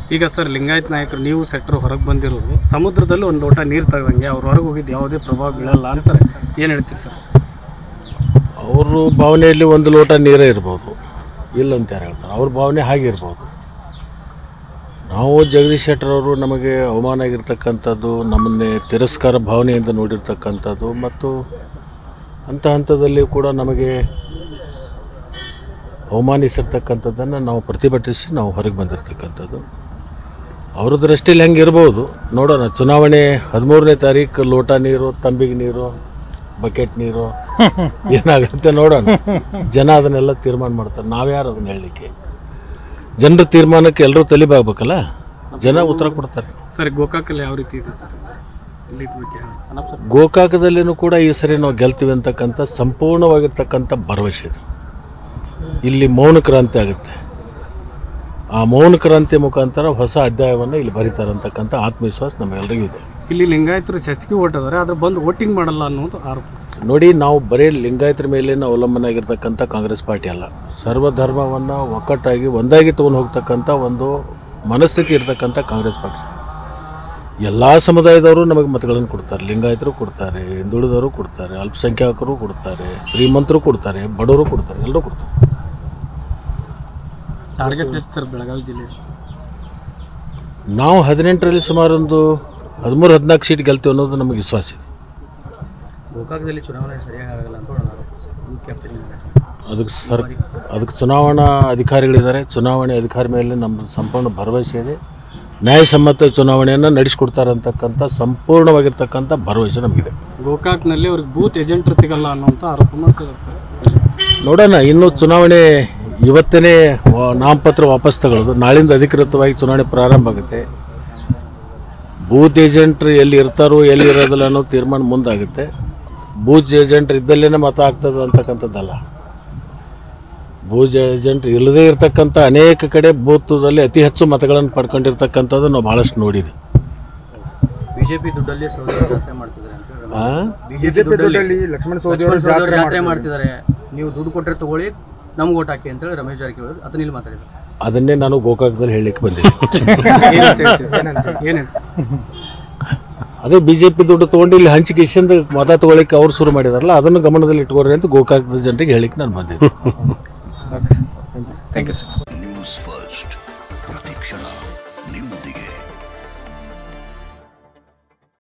ಈಗ ಸರ್ ಲಿಂಗಾಯತ್ ನಾಯಕರು ನೀವು ಸೆಕ್ಟರ್ ಹೊರಗೆ ಬಂದಿರೋರು ಸಮುದ್ರದಲ್ಲಿ ಒಂದು ಲೋಟ ನೀರು ತೆಗೆದಂಗೆ ಅವ್ರ ಹೊರಗೆ ಹೋಗಿದ್ದು ಯಾವುದೇ ಪ್ರಭಾವ ಬೀಳಲ್ಲ ಅಂತಾರೆ ಏನು ಹೇಳ್ತೀರಿ ಸರ್ ಅವರು ಭಾವನೆಯಲ್ಲಿ ಒಂದು ಲೋಟ ನೀರೇ ಇರ್ಬೋದು ಇಲ್ಲ ಅಂತ ಯಾರು ಹೇಳ್ತಾರೆ ಅವ್ರ ಭಾವನೆ ಹಾಗೆ ಇರ್ಬೋದು ನಾವು ಜಗದೀಶ್ ಶೆಟ್ಟರ್ ಅವರು ನಮಗೆ ಅವಮಾನ ಆಗಿರ್ತಕ್ಕಂಥದ್ದು ನಮ್ಮನ್ನೇ ತಿರಸ್ಕಾರ ಭಾವನೆಯಿಂದ ನೋಡಿರ್ತಕ್ಕಂಥದ್ದು ಮತ್ತು ಹಂತ ಹಂತದಲ್ಲಿ ಕೂಡ ನಮಗೆ ಅವಮಾನಿಸಿರ್ತಕ್ಕಂಥದ್ದನ್ನು ನಾವು ಪ್ರತಿಭಟಿಸಿ ನಾವು ಹೊರಗೆ ಬಂದಿರತಕ್ಕಂಥದ್ದು ಅವ್ರ ದೃಷ್ಟಿಯಲ್ಲಿ ಹೆಂಗೆ ಇರ್ಬೋದು ನೋಡೋಣ ಚುನಾವಣೆ ಹದಿಮೂರನೇ ತಾರೀಕು ಲೋಟ ನೀರು ತಂಬಿಗೆ ನೀರು ಬಕೆಟ್ ನೀರು ಏನಾಗುತ್ತೆ ನೋಡೋಣ ಜನ ಅದನ್ನೆಲ್ಲ ತೀರ್ಮಾನ ಮಾಡ್ತಾರೆ ನಾವ್ಯಾರು ಅದನ್ನ ಹೇಳಲಿಕ್ಕೆ ಜನರ ತೀರ್ಮಾನಕ್ಕೆ ಎಲ್ಲರೂ ತಲಿಬಾಗಬೇಕಲ್ಲ ಜನ ಉತ್ತರ ಕೊಡ್ತಾರೆ ಸರ್ ಗೋಕಾಕಲ್ಲಿ ಯಾವ ರೀತಿ ಇದೆ ಸರ್ ಇಲ್ಲಿ ಬಗ್ಗೆ ಹೇಳಿ. ಗೋಕಾಕದಲ್ಲಿನೂ ಕೂಡ ಈ ಸರಿ ನಾವು ಗೆಲ್ತೀವಿ ಅಂತಕ್ಕಂಥ ಸಂಪೂರ್ಣವಾಗಿರ್ತಕ್ಕಂಥ ಭರವಸೆ ಇದೆ ಇಲ್ಲಿ ಮೌನ ಕ್ರಾಂತಿ ಆಗುತ್ತೆ ಆ ಮೌನ ಕ್ರಾಂತಿ ಮುಖಾಂತರ ಹೊಸ ಅಧ್ಯಾಯವನ್ನು ಇಲ್ಲಿ ಬರೀತಾರೆ ಅಂತಕ್ಕಂಥ ಆತ್ಮವಿಶ್ವಾಸ ನಮ್ಮೆಲ್ಲರಿಗೂ ಇದೆ ಇಲ್ಲಿ ಲಿಂಗಾಯತರು ಚಚ್ಕಿ ಓಟ್ ಅದಾರೆ ಆದ್ರೆ ಬಂದು ವೋಟಿಂಗ್ ಮಾಡಲ್ಲ ಅನ್ನೋದು ಆರೋಪ ನೋಡಿ ನಾವು ಬರೀ ಲಿಂಗಾಯತರ ಮೇಲಿನ ಅವಲಂಬನೆ ಆಗಿರ್ತಕ್ಕಂಥ ಕಾಂಗ್ರೆಸ್ ಪಾರ್ಟಿ ಅಲ್ಲ ಸರ್ವಧರ್ಮವನ್ನು ಒಕ್ಕಟ್ಟಾಗಿ ಒಂದಾಗಿ ತೊಗೊಂಡು ಹೋಗ್ತಕ್ಕಂಥ ಒಂದು ಮನಸ್ಥಿತಿ ಇರ್ತಕ್ಕಂಥ ಕಾಂಗ್ರೆಸ್ ಪಕ್ಷ ಎಲ್ಲ ಸಮುದಾಯದವರು ನಮಗೆ ಮತಗಳನ್ನು ಕೊಡ್ತಾರೆ ಲಿಂಗಾಯತರು ಕೊಡ್ತಾರೆ ಹಿಂದುಳಿದವರು ಕೊಡ್ತಾರೆ ಅಲ್ಪಸಂಖ್ಯಾತರು ಕೊಡ್ತಾರೆ ಶ್ರೀಮಂತರು ಕೊಡ್ತಾರೆ ಬಡವರು ಕೊಡ್ತಾರೆ ಎಲ್ಲರೂ ಕೊಡ್ತಾರೆ ಟಾರ್ಗೆಟ್ ಎಷ್ಟು ಸರ್ ಬೆಳಗಾವಿ ಜಿಲ್ಲೆ ನಾವು ಹದಿನೆಂಟರಲ್ಲಿ ಸುಮಾರು ಒಂದು ಹದಿಮೂರು ಹದಿನಾಲ್ಕು ಸೀಟ್ ಗೆಲ್ತೀವಿ ಅನ್ನೋದು ನಮಗೆ ವಿಶ್ವಾಸ ಇದೆ ಗೋಕಾಕದಲ್ಲಿ ಚುನಾವಣೆ ಸರಿಯಾಗಿ ಆಗಲ್ಲ ಅಂತ ಒಂದು ಆರೋಪ ಸರ್. ಈ ಕ್ಯಾಪ್ಟನ್ ಅದಕ್ಕೆ ಸರ್ ಅದಕ್ಕೆ ಚುನಾವಣಾ ಅಧಿಕಾರಿಗಳಿದ್ದಾರೆ ಚುನಾವಣೆ ಅಧಿಕಾರಿ ಮೇಲೆ ನಮ್ಮ ಸಂಪೂರ್ಣ ಭರವಸೆ ಇದೆ ನ್ಯಾಯಸಮ್ಮತ ಚುನಾವಣೆಯನ್ನು ನಡೆಸಿಕೊಡ್ತಾರೆ ಅಂತಕ್ಕಂಥ ಸಂಪೂರ್ಣವಾಗಿರ್ತಕ್ಕಂಥ ಭರವಸೆ ನಮಗಿದೆ ಗೋಕಾಕ್ನಲ್ಲಿ ಅವ್ರಿಗೆ ಬೂತ್ ಏಜೆಂಟ್ರು ಸಿಗಲ್ಲ ಅನ್ನೋಂಥ ಆರೋಪ ಮಾಡ್ತಿದ್ದಾರೆ ಸರ್ ನೋಡೋಣ ಇನ್ನು ಚುನಾವಣೆ ಇವತ್ತೇ ವ- ನಾಮಪತ್ರ ವಾಪಸ್ ತಗೊಳ್ಳೋದು ನಾಳಿಂದ ಅಧಿಕೃತವಾಗಿ ಚುನಾವಣೆ ಪ್ರಾರಂಭ ಆಗುತ್ತೆ ಬೂತ್ ಏಜೆಂಟ್ರು ಎಲ್ಲಿ ಇರ್ತಾರೋ ಎಲ್ಲಿ ಇರೋದಿಲ್ಲ ಅನ್ನೋ ತೀರ್ಮಾನ ಮುಂದಾಗುತ್ತೆ ಬೂತ್ ಏಜೆಂಟ್ರು ಇದ್ದಲ್ಲೇ ಮತ ಆಗ್ತದೆ ಅಂತಕ್ಕಂಥದ್ದಲ್ಲ ಬೂತ್ ಏಜೆಂಟ್ ಇಲ್ಲದೇ ಇರತಕ್ಕಂಥ ಅನೇಕ ಕಡೆ ಬೂತದಲ್ಲಿ ಅತಿ ಹೆಚ್ಚು ಮತಗಳನ್ನು ಪಡ್ಕೊಂಡಿರ್ತಕ್ಕಂಥದ್ದು ನಾವು ಭಾಳಷ್ಟು ನೋಡಿದ್ವಿ ಬಿಜೆಪಿ ದುಡ್ಡಲ್ಲಿ ಸೌದಿ ಜಾತ್ರೆ ಮಾಡ್ತಿದ್ದಾರೆ ಅಂತ ಹೇಳಿ ಆ? ಬಿಜೆಪಿ ದುಡ್ಡಲ್ಲಿ ಲಕ್ಷ್ಮಣ ಸೌದಿ ಅವರು ಜಾತ್ರೆ ಮಾಡ್ತಿದ್ದಾರೆ ನೀವು ದುಡ್ಡು ಕೊಟ್ಟರೆ ತಗೊಳ್ಳಿ ನಮ್ಗೆ ಓಟ್ ಹಾಕಿ ಅಂತೇಳಿ ರಮೇಶ್ ಜಾರಕಿಹೊಳಿ ಅದನ್ನ ಇಲ್ಲಿ ಮಾತಾಡಿದ್ರು ಅದನ್ನೇ ನಾನು ಗೋಕಾಕದಲ್ಲಿ ಹೇಳಲಿಕ್ಕೆ ಬಂದಿದ್ದೆ ಏನಂತ ಹೇಳ್ತೀರಿ ಏನಂತ ಅದೇ ಬಿ ಜೆ ಪಿ ದುಡ್ಡು ತೊಗೊಂಡು ಇಲ್ಲಿ ಹಂಚಿಕೆ ಇಷ್ಟಿಂದ ಮತ ತಗೊಳ್ಳಿಕ್ಕೆ ಅವ್ರು ಶುರು ಮಾಡಿದಾರಲ್ಲ ಅದನ್ನು ಗಮನದಲ್ಲಿ ಇಟ್ಕೊಳ್ರಿ ಅಂತ ಗೋಕಾಕದ ಜನರಿಗೆ ಹೇಳಿಕ್ಕೆ ನಾನು ಬಂದಿದ್ದೆ ಥ್ಯಾಂಕ್ ಯು ಸರ್